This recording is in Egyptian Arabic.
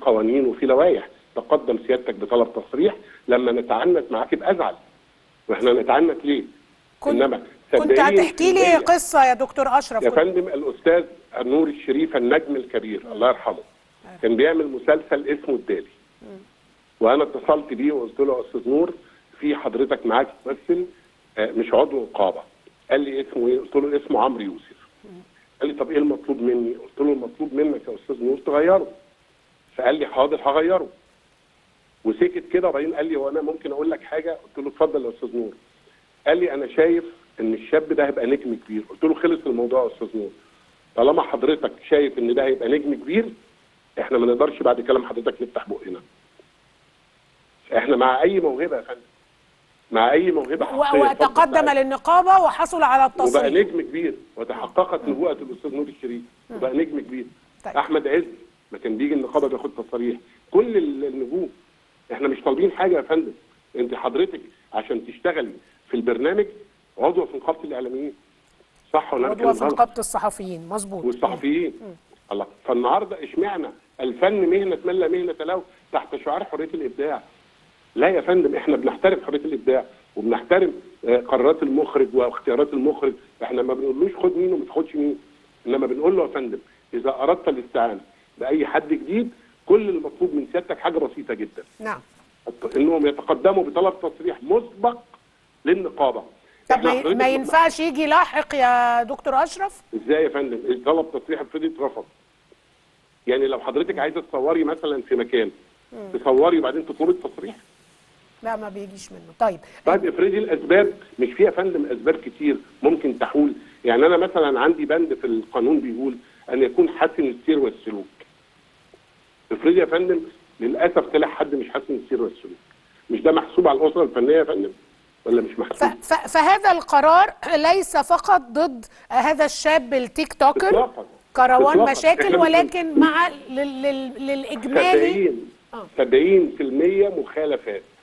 قوانين وفي لوائح تقدم سيادتك بطلب تصريح لما نتعنت معاك بازعل واحنا نتعنت ليه؟ كنت انما كنت صدقيني هتحكي لي هي- قصه يا دكتور اشرف يا كنت- فندم الاستاذ نور الشريف النجم الكبير الله يرحمه كان بيعمل مسلسل اسمه الدالي وانا اتصلت بيه وقلت له يا استاذ نور في حضرتك معاك ممثل آه، مش عضو نقابه قال لي اسمه ايه؟ قلت له اسمه عمرو يوسف قال لي طب ايه المطلوب مني؟ قلت له المطلوب منك يا استاذ نور تغيره فقال لي حاضر هغيره وسكت كده وبعدين قال لي هو انا ممكن اقول لك حاجه؟ قلت له اتفضل يا استاذ نور قال لي انا شايف ان الشاب ده هيبقى نجم كبير قلت له خلص الموضوع يا استاذ نور طالما حضرتك شايف ان ده هيبقى نجم كبير احنا ما نقدرش بعد كلام حضرتك نفتح بقنا احنا مع اي موهبه يا فندم مع اي موهبه و- حقيقية وتقدم اتفضل تعالى. للنقابه وحصل على وبقى التصريح نجم كبير وتحققت نبوءه الاستاذ نور الشريف وبقى نجم كبير طيب. احمد عز ما كان بيجي النقابه بياخد تصاريح كل ال- النجوم احنا مش طالبين حاجه يا فندم انت حضرتك عشان تشتغلي في البرنامج عضو في نقابه الاعلاميين صح ولا أنا عضوه في بتكلم غلط؟ نقابه الصحفيين مظبوط والصحفيين الله فالنهارده اشمعنى الفن مهنه من لا مهنه له تحت شعار حريه الابداع لا يا فندم احنا بنحترم حريه الابداع وبنحترم آه، قرارات المخرج واختيارات المخرج احنا ما بنقولوش خد مين وما تاخدش مين انما بنقول له يا فندم اذا اردت الاستعانه باي حد جديد كل المطلوب من سيادتك حاجه بسيطه جدا نعم انهم يتقدموا بطلب تصريح مسبق للنقابه طب إحنا ما, حضرتك ما ينفعش يجي لاحق يا دكتور اشرف ازاي يا فندم طلب تصريح افرضي اترفض يعني لو حضرتك عايزه تصوري مثلا في مكان تصوري وبعدين تطلبي التصريح لا ما بيجيش منه طيب طيب افرضي الاسباب مش فيها فندم اسباب كتير ممكن تحول يعني انا مثلا عندي بند في القانون بيقول ان يكون حسن السير والسلوك افرضي يا فندم للاسف طلع حد مش حسن السير والسلوك مش ده محسوب على الاسره الفنيه يا فندم ولا مش ف محسوب ف فهذا القرار ليس فقط ضد هذا الشاب التيك توكر إطلاقاً. كروان إطلاقاً. مشاكل إحنا ولكن مع لل لل للاجمالي 70 70% مخالفات